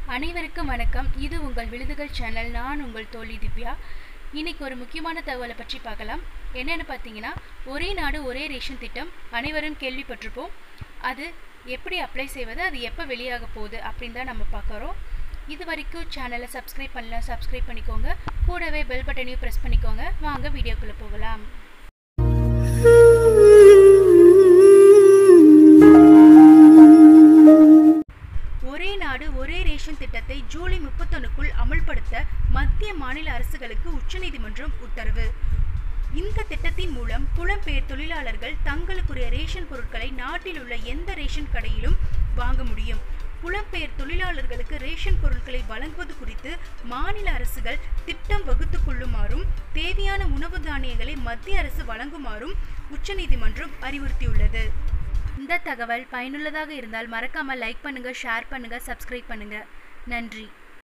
அனைவருக்கும் வணக்கம் இது உங்கள் விழுதுகள் சேனல் நான் உங்கள் தோழி திவ்யா இன்னைக்கு ஒரு முக்கியமான தகவலை பற்றி பார்க்கலாம் என்னென்னு பார்த்தீங்கன்னா ஒரே நாடு ஒரே ரேஷன் திட்டம் அனைவரும் கேள்விப்பட்டிருப்போம் அது எப்படி அப்ளை செய்வது அது எப்போ வெளியாக போகுது அப்படின்னு தான் நம்ம பார்க்குறோம் இது வரைக்கும் சேனலை சப்ஸ்கிரைப் பண்ணல சப்ஸ்கிரைப் பண்ணிக்கோங்க கூடவே பெல் பட்டனையும் ப்ரெஸ் பண்ணிக்கோங்க வாங்க வீடியோக்குள்ளே போகலாம் ஒரே நாடு ஒரே ரேஷன் திட்டத்தை ஜூலை முப்பத்தொன்னுக்குள் அமல்படுத்த மத்திய மாநில அரசுகளுக்கு உச்சநீதிமன்றம் உத்தரவு இந்த திட்டத்தின் மூலம் புலம்பெயர் தொழிலாளர்கள் தங்களுக்குரிய ரேஷன் பொருட்களை நாட்டில் உள்ள எந்த ரேஷன் கடையிலும் வாங்க முடியும் புலம்பெயர் தொழிலாளர்களுக்கு ரேஷன் பொருட்களை வழங்குவது குறித்து மாநில அரசுகள் திட்டம் வகுத்துக் கொள்ளுமாறும் தேவையான உணவு தானியங்களை மத்திய அரசு வழங்குமாறும் உச்சநீதிமன்றம் அறிவுறுத்தியுள்ளது இந்த தகவல் பயனுள்ளதாக இருந்தால் மறக்காமல் லைக் பண்ணுங்க ஷேர் பண்ணுங்க சப்ஸ்கிரைப் பண்ணுங்க நன்றி